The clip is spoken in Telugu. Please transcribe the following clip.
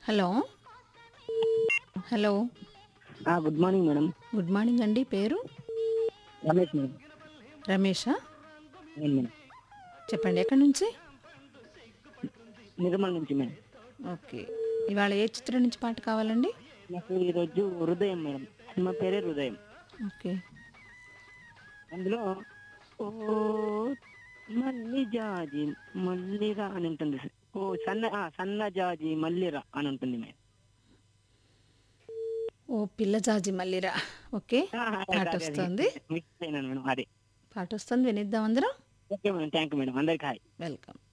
Hello hello good morning madam good morning అండి పేరు రమేష్ మేడం రమేషా అవును మేడం చెప్పండి ఎక్కడి నుంచి నిర్మల్ నుంచి మేడం ఓకే ఇవాళ ఏ చిత్రం నుంచి పాట కావాలండి నాకు ఈరోజు హృదయం మేడం సినిమా పేరే హృదయం ఓకే అందులో ఓ మల్లి జాజి మల్లిరా అని ఉంటుంది ఓ సన్న ఆ, సన్న జాజి మల్లిరా అని ఉంటుంది మేడం ఓ పిల్ల జాజి మల్లిరా ఓకే ఆ, అదే, పాట అదే, అదే. వస్తుంది మిస్ అయినాను మేడం అదే పాట వస్తుంది వినిద్దాం అందరం okay madam thank you madam అందరికి హాయ్ వెల్కమ్